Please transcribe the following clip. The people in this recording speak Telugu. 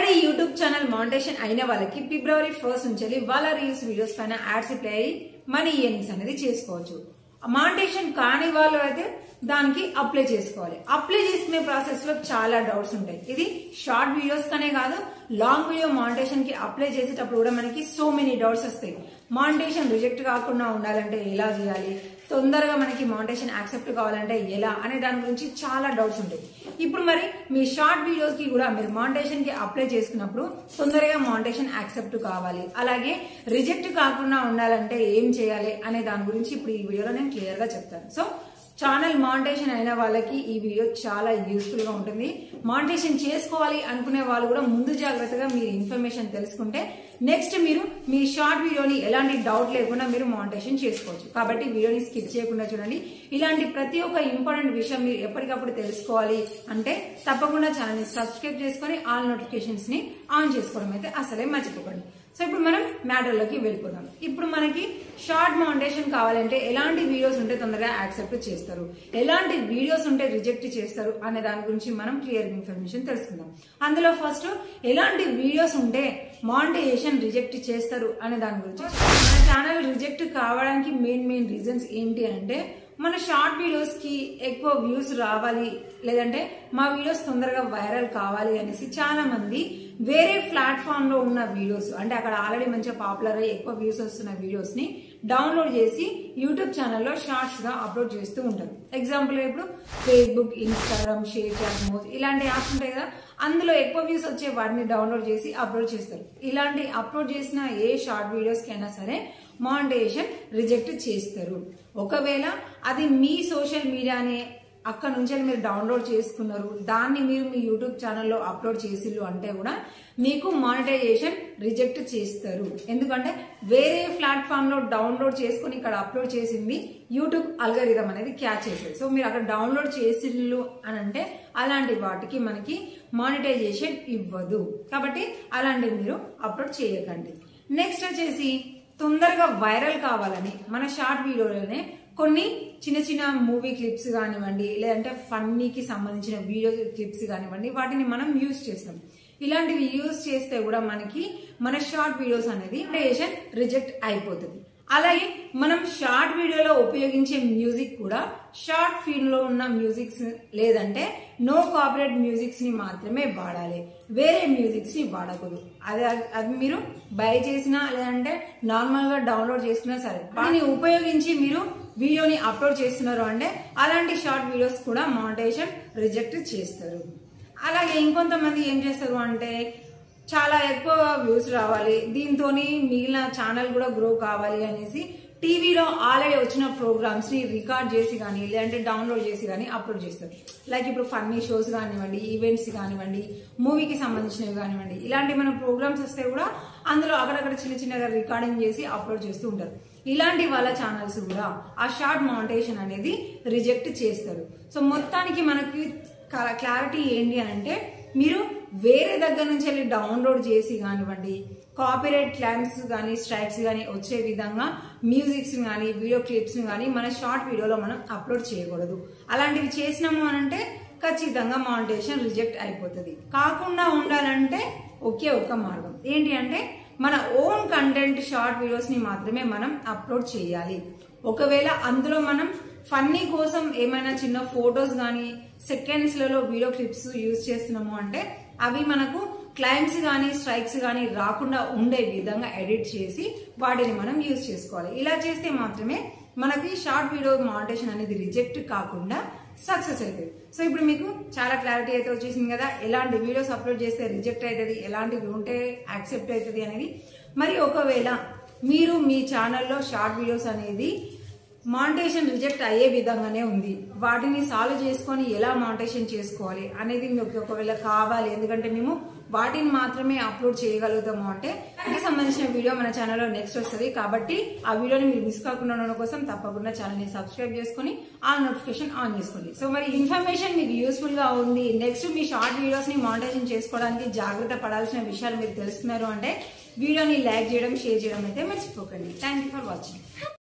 ఆల్రెడీ యూట్యూబ్ ఛానల్ మానిటేషన్ అయిన వాళ్ళకి ఫిబ్రవరి ఫస్ట్ నుంచి వాళ్ళ రీల్స్ వీడియోస్ పైన యాడ్స్ ప్లే అయ్యి మనీ ఇయర్నింగ్స్ అనేది చేసుకోవచ్చు మానిటేషన్ కాని వాళ్ళు అయితే దానికి అప్లై చేసుకోవాలి అప్లై చేసుకునే ప్రాసెస్ లో చాలా డౌట్స్ ఉంటాయి ఇది షార్ట్ వీడియోస్ కనే కాదు లాంగ్ వీడియో మానిటేషన్ కి అప్లై చేసేటప్పుడు కూడా మనకి సో మెనీ డౌట్స్ వస్తాయి మానిటేషన్ రిజెక్ట్ కాకుండా ఉండాలంటే ఎలా చేయాలి తొందరగా మనకి మానిటేషన్ యాక్సెప్ట్ కావాలంటే ఎలా అనే దాని గురించి చాలా డౌట్స్ ఉంటాయి ఇప్పుడు మరి మీ షార్ట్ వీడియోస్ కి కూడా మీరు మానిటేషన్ కి అప్లై చేసుకున్నప్పుడు తొందరగా మానిటేషన్ యాక్సెప్ట్ కావాలి అలాగే రిజెక్ట్ కాకుండా ఉండాలంటే ఏం చేయాలి అనే దాని గురించి ఇప్పుడు ఈ వీడియోలో నేను క్లియర్ గా చెప్తాను సో ఛానల్ మానిటేషన్ అయిన వాళ్ళకి ఈ వీడియో చాలా యూస్ఫుల్ గా ఉంటుంది మానిటేషన్ చేసుకోవాలి అనుకునే వాళ్ళు కూడా ముందు జాగ్రత్తగా మీరు ఇన్ఫర్మేషన్ తెలుసుకుంటే నెక్స్ట్ మీరు మీ షార్ట్ వీడియోని ఎలాంటి డౌట్ లేకుండా మీరు మానిటేషన్ చేసుకోవచ్చు కాబట్టి వీడియోని స్కిప్ చేయకుండా చూడండి ఇలాంటి ప్రతి ఒక్క ఇంపార్టెంట్ విషయం మీరు ఎప్పటికప్పుడు తెలుసుకోవాలి అంటే తప్పకుండా ఛానల్ని సబ్స్క్రైబ్ చేసుకొని ఆల్ నోటిఫికేషన్స్ ని ఆన్ చేసుకోవడం అయితే అసలే మర్చిపోకండి సో ఇప్పుడు మనం మ్యాటర్లోకి వెళ్ళిపోదాం ఇప్పుడు మనకి షార్ట్ మౌంటేషన్ కావాలంటే ఎలాంటి వీడియోస్ ఉంటే తొందరగా యాక్సెప్ట్ చేస్తారు ఎలాంటి వీడియోస్ ఉంటే రిజెక్ట్ చేస్తారు అనే దాని గురించి మనం క్లియర్ ఇన్ఫర్మేషన్ తెలుసుకుందాం అందులో ఫస్ట్ ఎలాంటి వీడియోస్ ఉంటే మానిటైజేషన్ రిజెక్ట్ చేస్తారు అనే దాని గురించి మన ఛానల్ రిజెక్ట్ కావడానికి మెయిన్ మెయిన్ రీజన్స్ ఏంటి అంటే మన షార్ట్ వీడియోస్ కి ఎక్కువ వ్యూస్ రావాలి లేదంటే మా వీడియోస్ తొందరగా వైరల్ కావాలి అనేసి చాలా మంది వేరే ప్లాట్ఫామ్ లో ఉన్న వీడియోస్ అంటే అక్కడ ఆల్రెడీ మంచిగా పాపులర్ అయ్యి ఎక్కువ వ్యూస్ వస్తున్న వీడియోస్ ని డౌన్లోడ్ చేసి యూట్యూబ్ ఛానల్లో షార్ట్స్ గా అప్లోడ్ చేస్తూ ఉంటారు ఎగ్జాంపుల్ ఇప్పుడు Facebook Instagram ShareChat Moj ఇలాంటి యాప్స్ ఉంటాయి కదా అందులో ఎక్కువ వ్యూస్ వచ్చే వాటిని డౌన్లోడ్ చేసి అప్లోడ్ చేస్తారు ఇలాంటి అప్లోడ్ చేసిన ఏ షార్ట్ వీడియోస్ కైనా సరే మానిటైజేషన్ రిజెక్ట్ చేస్తారు ఒకవేళ అది మీ సోషల్ మీడియానే అక్కడ నుంచి మీరు డౌన్లోడ్ చేసుకున్నారు దాన్ని మీరు మీ యూట్యూబ్ ఛానల్లో అప్లోడ్ చేసిల్లు అంటే కూడా మీకు మానిటైజేషన్ రిజెక్ట్ చేస్తారు ఎందుకంటే వేరే ప్లాట్ఫామ్ లో డౌన్లోడ్ చేసుకుని ఇక్కడ అప్లోడ్ చేసింది యూట్యూబ్ అల్గరిథం అనేది క్యాచ్ చేసేది సో మీరు అక్కడ డౌన్లోడ్ చేసిల్లు అని అంటే అలాంటి వాటికి మనకి మానిటైజేషన్ ఇవ్వదు కాబట్టి అలాంటివి మీరు అప్లోడ్ చేయకండి నెక్స్ట్ వచ్చేసి తొందరగా వైరల్ కావాలని మన షార్ట్ వీడియోలోనే కొన్ని చిన్న చిన్న మూవీ క్లిప్స్ కానివ్వండి లేదంటే ఫన్నీకి సంబంధించిన వీడియో క్లిప్స్ కానివ్వండి వాటిని మనం యూజ్ చేస్తాం ఇలాంటివి యూజ్ చేస్తే కూడా మనకి మన షార్ట్ వీడియోస్ అనేది క్రియేషన్ రిజెక్ట్ అయిపోతుంది అలాగే మనం షార్ట్ వీడియోలో ఉపయోగించే మ్యూజిక్ కూడా షార్ట్ ఫీల్డ్ లో ఉన్న మ్యూజిక్స్ లేదంటే నో కాపరేట్ మ్యూజిక్స్ ని మాత్రమే వాడాలి వేరే మ్యూజిక్స్ ని వాడకూడదు అది అది మీరు బై చేసినా లేదంటే నార్మల్ గా డౌన్లోడ్ చేసుకున్నా సరే వాటిని ఉపయోగించి మీరు వీడియోని అప్లోడ్ చేస్తున్నారు అంటే అలాంటి షార్ట్ వీడియోస్ కూడా మానిటైజేషన్ రిజెక్ట్ చేస్తారు అలాగే ఇంకొంతమంది ఏం చేస్తారు అంటే చాలా ఎక్కువ వ్యూస్ రావాలి దీంతో మిగిలిన ఛానల్ కూడా గ్రో కావాలి అనేసి టీవీలో ఆల్రెడీ వచ్చిన ప్రోగ్రామ్స్ ని రికార్డ్ చేసి కానీ లేదంటే డౌన్లోడ్ చేసి కానీ అప్లోడ్ చేస్తారు లైక్ ఇప్పుడు ఫన్నీ షోస్ కానివ్వండి ఈవెంట్స్ కానివ్వండి మూవీకి సంబంధించినవి కానివ్వండి ఇలాంటి మన ప్రోగ్రామ్స్ వస్తే కూడా అందులో అక్కడక్కడ చిన్న చిన్నగా రికార్డింగ్ చేసి అప్లోడ్ చేస్తూ ఉంటారు ఇలాంటి వాళ్ళ ఛానల్స్ కూడా ఆ షార్ట్ మౌంటేషన్ అనేది రిజెక్ట్ చేస్తారు సో మొత్తానికి మనకి క్లారిటీ ఏంటి అని అంటే మీరు వేరే దగ్గర నుంచి వెళ్ళి డౌన్లోడ్ చేసి కానివ్వండి కాపీరైట్ క్లైమ్స్ కానీ స్ట్రైక్స్ కానీ వచ్చే విధంగా మ్యూజిక్స్ కానీ వీడియో క్లిప్స్ కానీ మన షార్ట్ వీడియోలో మనం అప్లోడ్ చేయకూడదు అలాంటివి చేసినాము అని అంటే ఖచ్చితంగా మానిటేషన్ రిజెక్ట్ అయిపోతుంది కాకుండా ఉండాలంటే ఒకే ఒక మార్గం ఏంటి అంటే మన ఓన్ కంటెంట్ షార్ట్ వీడియోస్ ని మాత్రమే మనం అప్లోడ్ చేయాలి ఒకవేళ అందులో మనం ఫన్నీ కోసం ఏమైనా చిన్న ఫొటోస్ కానీ సెకండ్స్ లలో వీడియో క్లిప్స్ యూజ్ చేస్తున్నాము అంటే అవి మనకు క్లైమ్స్ కానీ స్ట్రైక్స్ కానీ రాకుండా ఉండే విధంగా ఎడిట్ చేసి వాటిని మనం యూజ్ చేసుకోవాలి ఇలా చేస్తే మాత్రమే మనకి షార్ట్ వీడియో మానిటేషన్ అనేది రిజెక్ట్ కాకుండా సక్సెస్ అవుతుంది సో ఇప్పుడు మీకు చాలా క్లారిటీ అయితే వచ్చేసింది కదా ఎలాంటి వీడియోస్ అప్లోడ్ చేస్తే రిజెక్ట్ అవుతుంది ఎలాంటివి ఉంటే యాక్సెప్ట్ అవుతుంది అనేది మరి ఒకవేళ మీరు మీ ఛానల్లో షార్ట్ వీడియోస్ అనేది మానిటేషన్ రిజెక్ట్ అయ్యే విధంగానే ఉంది వాటిని సాల్వ్ చేసుకొని ఎలా మానిటేషన్ చేసుకోవాలి అనేది మీకు ఒకవేళ కావాలి ఎందుకంటే మేము వాటిని మాత్రమే అప్లోడ్ చేయగలుగుతాము అంటే దానికి సంబంధించిన వీడియో మన ఛానల్లో నెక్స్ట్ వస్తుంది కాబట్టి ఆ వీడియోని మీరు మిస్ కాకుండా ఉండడం కోసం తప్పకుండా ఛానల్ని సబ్స్క్రైబ్ చేసుకుని ఆ నోటిఫికేషన్ ఆన్ చేసుకోండి సో మరి ఇన్ఫర్మేషన్ మీకు యూస్ఫుల్ గా ఉంది నెక్స్ట్ మీ షార్ట్ వీడియోస్ ని మానిటైజేషన్ చేసుకోవడానికి జాగ్రత్త పడాల్సిన విషయాలు మీరు తెలుసుకున్నారు అంటే వీడియోని లైక్ చేయడం షేర్ చేయడం అయితే మర్చిపోకండి థ్యాంక్ ఫర్ వాచింగ్